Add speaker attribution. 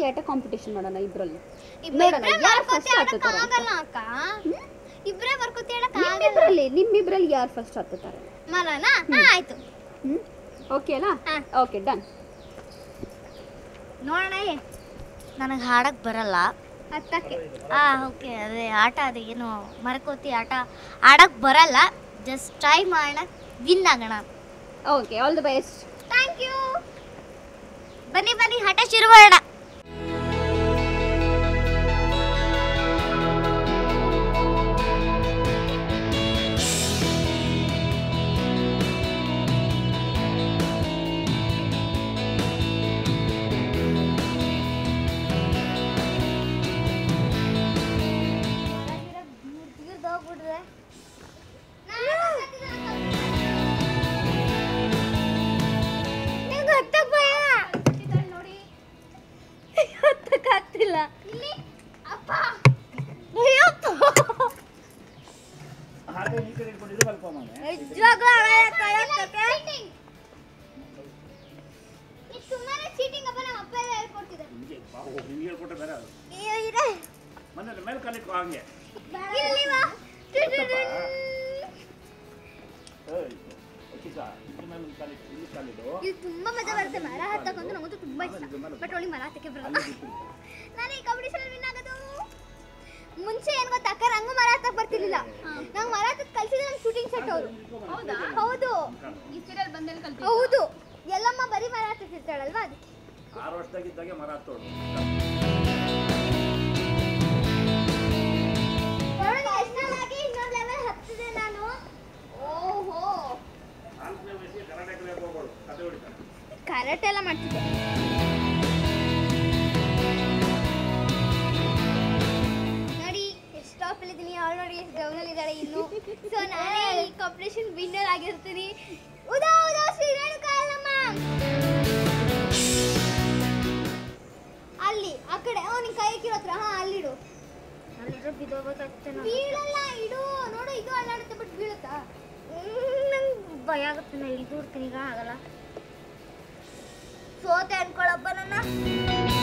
Speaker 1: ಆಟ ಕಾಂಪಿಟೇಷನ್ ಮಾಡೋಣ ಇಬ್ರಲ್ಲಿ
Speaker 2: ಇಬ್ರೇ
Speaker 1: ನೋಡೋಣ ಯಾರು ಫಸ್ಟ್
Speaker 2: ಬರ್ಕೋತಿ
Speaker 1: ಹತ್ತುತ್ತಾರೆ ಅಂತ.
Speaker 2: ಆಗಲ್ಲ ಅಕ್ಕ ಇಬ್ರೇ ಬರ್ಕೋತಿ ಹೇಳಕ್ ಆಗಲ್ಲ
Speaker 1: ನಿಮ್ಮಿಬ್ರಲ್ಲಿ ನಿಮ್ಮಿಬ್ರಲ್ಲಿ ಯಾರು ಫಸ್ಟ್ ಹತ್ತುತ್ತಾರೆ
Speaker 2: ಮರನಾ ಹಾ ಆಯ್ತು
Speaker 1: ಹ್ಮ್ ಓಕೆ ಅಲ್ಲ
Speaker 2: ಹಾ.
Speaker 1: ಓಕೆ ಡನ್
Speaker 2: ನೋಡೋಣ
Speaker 3: ನನಗೆ ಹಾಡಕ್ಕೆ ಬರಲ್ಲ
Speaker 2: ಹತ್ತಕ್ಕೆ
Speaker 3: ಆ ಓಕೆ ಅದೇ ಆಟ ಅದೇ ಏನು ಮರಕೋತಿ ಆಟ ಆಡಕ್ಕೆ ಬರಲ್ಲ ಜಸ್ಟ್ ಟ್ರೈ ಮಾಡೋಣ ವಿನ್ ಆಗೋಣ
Speaker 1: okay all the best
Speaker 2: thank you
Speaker 3: ಬನ್ನಿ ಬನ್ನಿ ಆಟ ಶುರು ಮಾಡೋಣ
Speaker 2: ಹೋಗ್ಬಿಟ್ರೆ ನಿಮ್ಗೆ ಹತ್ತಕ್ಕೆ ಭಯ ನೋಡಿ ಹತ್ತಕ್ಕಾಗ್ತಿಲ್ಲ ಇಲ್ಲಿ ಅಪ್ಪ ಅಯ್ಯಪ್ಪ
Speaker 4: ಹಾಗೆ ಈ ಕಡೆ ಇಟ್ಕೊಂಡಿದ್ರೆ ಸ್ವಲ್ಪ ಮನೆ
Speaker 2: ನಿಜವಾಗ್ಲೂ ಆಗಲ್ಲ ಕೈಯತ್ತಕ್ಕೆ ಇದು ಸುಮ್ಮನೆ ಚೀಟಿಂಗ್ ಅಪ್ಪ ನಮ್ಮ ಅಪ್ಪ ಎಲ್ಲ ಹೇಳ್ಕೊಡ್ತಿದ್ದೆ
Speaker 4: ಹಿಂಗೆ ಬಾ, ಓ, ಹಿಂಗೆ ಹೇಳ್ಕೊಟ್ರೆ ಬೇರೆ ಅದು
Speaker 2: ಅಯ್ಯೋ ಇದೆ
Speaker 4: ಮನೇಲಿ ಮೇಲೆ ಕಾಲಿಟ್ಕೊ ಹಂಗೆ
Speaker 2: ಇಲ್ಲಿ ಬಾ
Speaker 4: ಏಯ್, ಚಿಕ್ಕ ಇದ್ರ ಮೇಲೆ ಒಂದು ಕಾಲಿಟ್ಟು ಇಲ್ಲಿ ಕಾಲಿಡು
Speaker 2: ಇದು ತುಂಬಾ ಮಜಾ ಬರುತ್ತೆ ಮರ ಹತ್ತಕ್ಕಂತೂ ನಂಗಂತೂ ತುಂಬಾ ಇಷ್ಟ ಬಟ್ ಅವಳಿಗೆ ಮರ ಹತ್ತಕ್ಕೆ ಬರಲ್ಲ
Speaker 4: ಅಲ್ಲಿ ಬಿಟ್ಟು
Speaker 2: ನಾನು ಈ ಕಾಂಪಿಟೇಷನ್ ವಿನ್ ಆಗೋದು ಮುಂಚೆ ಏನ್ ಗೊತ್ತಾ ಅಕ್ಕ ನಂಗೂ ಮರ ಹತ್ತಕ್ ಬರ್ತಿರ್ಲಿಲ್ಲ ನಂಗೆ ಮರ ಹತ್ತಕ್ ಕಲ್ಸಿದ್ರೆ ನಮ್ಮ ಶೂಟಿಂಗ್ ಸೆಟ್ ಅವರು ಹೌದು
Speaker 1: ಈ ಸೀರಿಯಲ್ ಬಂದೇನು ಕಲ್ತಿ
Speaker 2: ಹೌದು ಎಲ್ಲಮ್ಮ ಬರೀ ಮರ ಹತ್ತಿರ್ತಾಳಲ್ವಾ ಅದಕ್ಕೆ
Speaker 4: ಆರು ವರ್ಷದಾಗಿದ್ದಾಗೆ ಮರ ಹತ್ತೋಳು
Speaker 2: ನೋಡು ಎಷ್ಟನಾಗಿ ಇನ್ನೊಂದು ಲೆವೆಲ್ ಹತ್ತಿದೆ ನಾನು ಓಹೋ
Speaker 4: ನಾಲ್ಕನೇ ವಯಸ್ಸಿಗೆ ಕರಾಟೆ ಕಲಿಯಕ್ಕೆ ಹೋಗೋಳು ಕತೆ ಹೊಡಿತಾನೆ
Speaker 2: ಕರೆಕ್ಟ್ ಎಲ್ಲ ಮಾಡ್ತಿದ್ದೆ ನೋಡಿ ಎಷ್ಟು ಟಾಪ್ ಇದ್ದೀನಿ ಅವಳು ನೋಡಿ ಎಷ್ಟು ಡೌನಲ್ಲಿ ಇದ್ದಾಳೆ ಇನ್ನು ಸೊ ನಾನೇ ಈ ಕಾಂಪಿಟೇಷನ್ ವಿನ್ನರ್ ಆಗಿರ್ತೀನಿ ಉದಾ ಉದಾ ಶ್ರೀ ರೇಣುಕಾಯಲ್ಲಮ್ಮ ಅಲ್ಲಿ ಆ ಕಡೆ ಓ ನಿನ್ ಕೈ ಹತ್ರ ಹಾ ಅಲ್ಲಿಡು ಬೀಳಲ್ಲ ಇಡು ನೋಡು ಇದು ಅಲ್ಲಾಡುತ್ತೆ ಬಟ್ ಬೀಳುತ್ತಾ
Speaker 3: ನಂಗೆ ಭಯ ಆಗುತ್ತೆ ನಾನು ಇಲ್ಲಿ ದೂಡ್ತೀನಿ ಈಗ ಆಗಲ್ಲ
Speaker 2: ಸೋತೆ ಅನ್ಕೊಳಪ್ಪ ನನ್ನ